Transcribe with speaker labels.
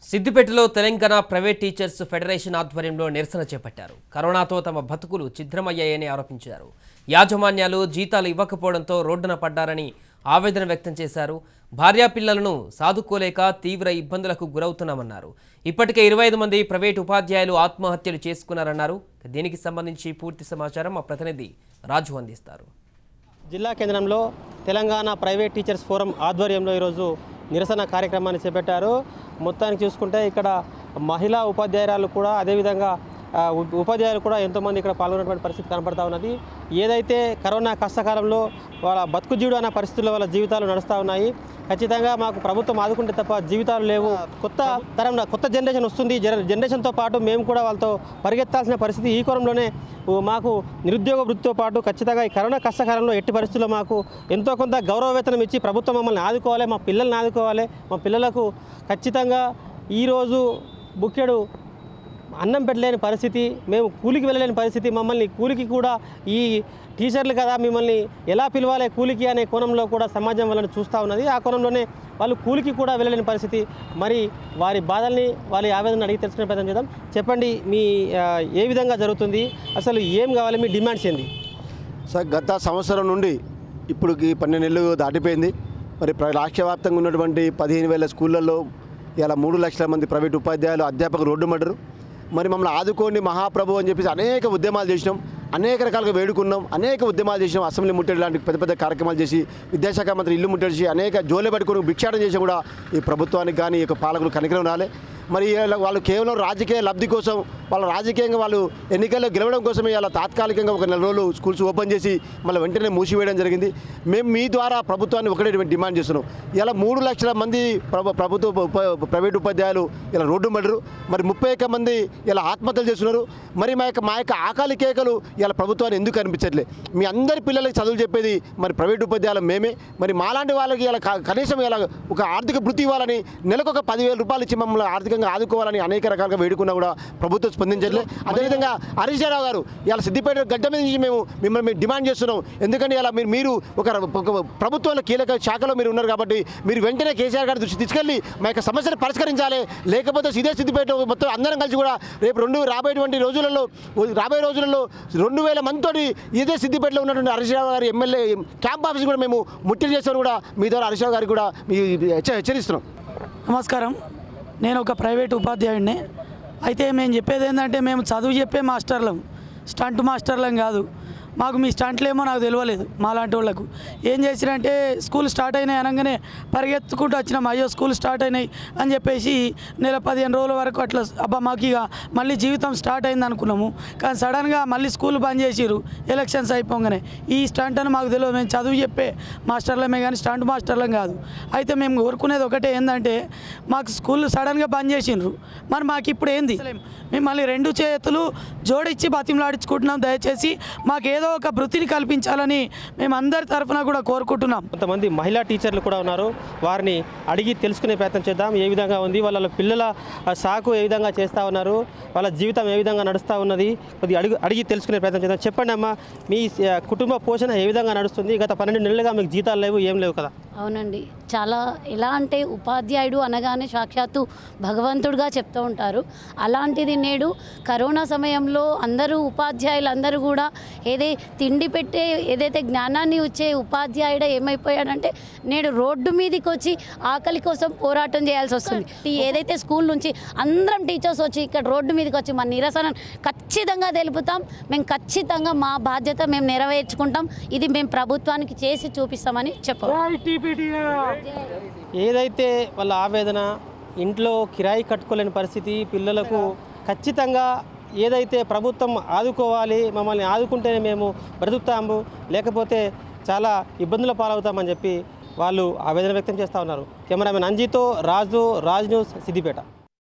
Speaker 1: సిద్దిపేటలో Telangana private teachers federation ఆధ్వర్యంలో నిరసన చేపట్టారు కరోనాతో తమ బతుకులు ఛిద్రమయ్యాయని ఆరోపించారు యాజమాన్యాలు జీతాలు ఇవ్వకపోవడంతో రోడ్డున పడ్డారని ఆవేదన వ్యక్తం చేశారు భార్యా పిల్లలను సాదుకోలేక తీవ్ర ఇబ్బందులకు గురవుతున్నామన్నారు ఇప్పటికే ఇరవై ఐదు మంది ప్రైవేటు ఉపాధ్యాయులు ఆత్మహత్యలు చేసుకున్నారన్నారు దీనికి సంబంధించి పూర్తి సమాచారం మా ప్రతినిధి రాజు అందిస్తారు
Speaker 2: జిల్లా కేంద్రంలో తెలంగాణ ప్రైవేట్ టీచర్స్ ఫోరం ఆధ్వర్యంలో ఈరోజు నిరసన కార్యక్రమాన్ని చేపట్టారు మొత్తానికి చూసుకుంటే ఇక్కడ మహిళా ఉపాధ్యాయురాలు కూడా అదేవిధంగా ఆ, ఉ- ఉపాధ్యాయులు కూడా ఎంతోమంది ఇక్కడ పాల్గొన్నటువంటి పరిస్థితి కనపడతా ఉన్నది ఏదైతే కరోనా కష్టకాలంలో వాళ్ళ బతుకు జీవుడు అన్న పరిస్థితుల్లో వాళ్ళ జీవితాలు నడుస్తూ ఉన్నాయి ఖచ్చితంగా మాకు ప్రభుత్వం ఆదుకుంటే తప్ప జీవితాలు లేవు కొత్త తరం కొత్త జనరేషన్ వస్తుంది జన- జనరేషన్తో పాటు మేము కూడా వాళ్ళతో పరిగెత్తాల్సిన పరిస్థితి ఈ కోణంలోనే ఓ మాకు నిరుద్యోగ వృత్తితో పాటు ఖచ్చితంగా ఈ కరోనా కష్టకాలంలో ఎట్టి పరిస్థితుల్లో మాకు ఎంతో కొంత గౌరవ వేతనం ఇచ్చి ప్రభుత్వం మమ్మల్ని ఆదుకోవాలి మా పిల్లల్ని ఆదుకోవాలి మా పిల్లలకు ఖచ్చితంగా ఈరోజు బుక్కెడు అన్నం పెట్టలేని పరిస్థితి మేము కూలికి వెళ్ళలేని పరిస్థితి మమ్మల్ని కూలికి కూడా ఈ టీచర్లు కదా మిమ్మల్ని ఎలా పిలవాలి కూలికి అనే కోణంలో కూడా సమాజం వాళ్ళని చూస్తూ ఉన్నది ఆ కోణంలోనే వాళ్ళు కూలికి కూడా వెళ్ళలేని పరిస్థితి మరి వారి బాధల్ని వారి ఆవేదన అడిగి తెలుసుకునే ప్రయత్నం చేద్దాం చెప్పండి మీ ఆ, ఏ విధంగా జరుగుతుంది అసలు ఏం కావాలి మీ డిమాండ్స్ ఏంది
Speaker 3: సార్ గత సంవత్సరం నుండి ఇప్పుడుకి పన్నెండు నెలలు దాటిపోయింది మరి ప్ర- రాష్ట్ర వ్యాప్తంగా ఉన్నటువంటి పదిహేను వేల స్కూళ్ళల్లో ఇలా మూడు లక్షల మంది ప్రైవేట్ ఉపాధ్యాయులు అధ్యాపకులు రోడ్డు మడ్డరు మరి మమ్మల్ని ఆదుకోండి మహాప్రభు అని చెప్పేసి అనేక ఉద్యమాలు చేసినాం అనేక రకాలుగా వేడుకున్నాం అనేక ఉద్యమాలు చేసినాం అసెంబ్లీ ముట్టడి లాంటి పెద్ద పెద్ద కార్యక్రమాలు చేసి విద్యాశాఖ మంత్రి ఇల్లు ముట్టడిచి అనేక జోలే పట్టుకుని భిక్షాటం చేసి కూడా ఈ ప్రభుత్వానికి కానీ ఈ యొక్క పాలకులు కనికరం రాలే మరి ఇలా వాళ్ళు కేవలం రాజకీయ లబ్ధి కోసం వాళ్ళ రాజకీయంగా వాళ్ళు ఎన్నికల్లో గెలవడం కోసమే ఇలా తాత్కాలికంగా ఒక నెల రోజులు స్కూల్స్ ఓపెన్ చేసి మళ్ళీ వెంటనే మూసివేయడం జరిగింది మేము మీ ద్వారా ప్రభుత్వాన్ని ఒకటే డిమాండ్ చేస్తున్నాం ఇలా మూడు లక్షల మంది ప్రభు ప్రభుత్వ ఉప ప్రైవేట్ ఉపాధ్యాయులు ఇలా రోడ్డు మడరు మరి ముప్పై ఒక్క మంది ఇలా ఆత్మహత్యలు చేస్తున్నారు మరి మా యొక్క మా యొక్క ఆకాలి కేకలు ఇలా ప్రభుత్వాన్ని ఎందుకు కనిపించట్లే మీ అందరి పిల్లలకి చదువులు చెప్పేది మరి ప్రైవేట్ ఉపాధ్యాయులు మేమే మరి మాలాంటి వాళ్ళకి ఇలా క- కనీసం ఇలా ఒక ఆర్థిక వృత్తి ఇవ్వాలని నెలకు ఒక పదివేల రూపాయలు ఇచ్చి మమ్మల్ని ఆర్థికంగా ఆదుకోవాలని అనేక రకాలుగా వేడుకున్నా కూడా ప్రభుత్వం స్పందించట్లే అదేవిధంగా హరీష్ రావు గారు ఇలా సిద్దిపేట గడ్డ మీద నుంచి మేము మిమ్మల్ని మేము డిమాండ్ చేస్తున్నాం ఎందుకంటే ఇలా మీరు మీరు ఒక ఒక ప్రభుత్వంలో కీలక శాఖలో మీరు ఉన్నారు కాబట్టి మీరు వెంటనే కేసీఆర్ గారి దృష్టి తీసుకెళ్ళి మా యొక్క సమస్యను పరిష్కరించాలి లేకపోతే ఇదే సిద్దిపేట మొత్తం అందరం కలిసి కూడా రేపు రెండు రాబోయేటువంటి రోజులలో రాబోయే రోజులలో రెండు వేల మందితోటి ఇదే సిద్దిపేటలో ఉన్నటువంటి హరీష్ రావు గారి ఎమ్మెల్యే క్యాంప్ ఆఫీస్ కూడా మేము ముట్టడి చేస్తామని కూడా మీ ద్వారా హరీష్ రావు గారికి కూడా మీ హెచ్చ- హెచ్చరిస్తున్నాం
Speaker 4: నమస్కారం నేను ఒక ప్రైవేట్ ఉపాధ్యాయుడిని అయితే మేము చెప్పేది ఏంటంటే మేము చదువు చెప్పే మాస్టర్లం స్టంట్ మాస్టర్లం కాదు మాకు మీ స్టంట్లేమో నాకు తెలియలేదు మాలాంటి వాళ్ళకు ఏం చేసిరంటే స్కూల్ స్టార్ట్ అయినాయి అనగానే పరిగెత్తుకుంటూ వచ్చినాం అయ్యో స్కూల్ స్టార్ట్ అయినాయి అని చెప్పేసి నెల పదిహేను రోజుల వరకు అట్లా అబ్బా మాకు ఇక మళ్ళీ జీవితం స్టార్ట్ అయింది అనుకున్నాము కానీ సడన్గా మళ్ళీ స్కూల్ బంద్ చేసిరు ఎలక్షన్స్ అయిపోగానే ఈ స్టంట్ అని మాకు తెలియదు మేము చదువు చెప్పే మాస్టర్లమే కానీ స్టంట్ మాస్టర్లం కాదు అయితే మేము కోరుకునేది ఒకటే ఏంటంటే మాకు స్కూల్ సడన్గా బంద్ చేసిండ్రు మరి మాకు ఇప్పుడు ఏంది మిమ్మల్ని రెండు చేతులు జోడించి బతిమలాడించుకుంటున్నాం దయచేసి మాకు ఏదో ఒక వృత్తిని కల్పించాలని మేము అందరి తరఫున కూడా కోరుకుంటున్నాం
Speaker 2: కొంతమంది మహిళా టీచర్లు కూడా ఉన్నారు వారిని అడిగి తెలుసుకునే ప్రయత్నం చేద్దాం ఏ విధంగా ఉంది వాళ్ళ పిల్లల ఆ, సాకు ఏ విధంగా చేస్తూ ఉన్నారు వాళ్ళ జీవితం ఏ విధంగా నడుస్తూ ఉన్నది కొద్దిగా అడిగి అడిగి తెలుసుకునే ప్రయత్నం చేద్దాం చెప్పండి అమ్మా మీ ఆ, కుటుంబ పోషణ ఏ విధంగా నడుస్తుంది గత పన్నెండు నెలలుగా మీకు జీతాలు లేవు ఏం లేవు కదా
Speaker 5: అవునండి చాలా ఎలా అంటే ఉపాధ్యాయుడు అనగానే సాక్షాత్తు భగవంతుడుగా చెప్తూ ఉంటారు అలాంటిది నేడు కరోనా సమయంలో అందరూ ఉపాధ్యాయులు అందరూ కూడా ఏదే తిండి పెట్టే ఏదైతే జ్ఞానాన్ని వచ్చే ఉపాధ్యాయుడు ఏమైపోయాడంటే నేడు రోడ్డు మీదకి వచ్చి ఆకలి కోసం పోరాటం చేయాల్సి వస్తుంది ఈ ఏదైతే స్కూల్ నుంచి అందరం టీచర్స్ వచ్చి ఇక్కడ రోడ్డు మీదకి వచ్చి మన నిరసన ఖచ్చితంగా తెలుపుతాం మేము ఖచ్చితంగా మా బాధ్యత మేము నెరవేర్చుకుంటాం ఇది మేము ప్రభుత్వానికి చేసి చూపిస్తామని చెప్పాం
Speaker 2: ఏదైతే వాళ్ళ ఆవేదన ఇంట్లో కిరాయి కట్టుకోలేని పరిస్థితి పిల్లలకు ఖచ్చితంగా ఏదైతే ప్రభుత్వం ఆదుకోవాలి మమ్మల్ని ఆదుకుంటేనే మేము బ్రతుకుతాము లేకపోతే చాలా ఇబ్బందుల పాలవుతామని చెప్పి వాళ్ళు ఆవేదన వ్యక్తం చేస్తూ ఉన్నారు కెమెరామెన్ అంజీతో రాజు రాజ్ న్యూస్ సిద్దిపేట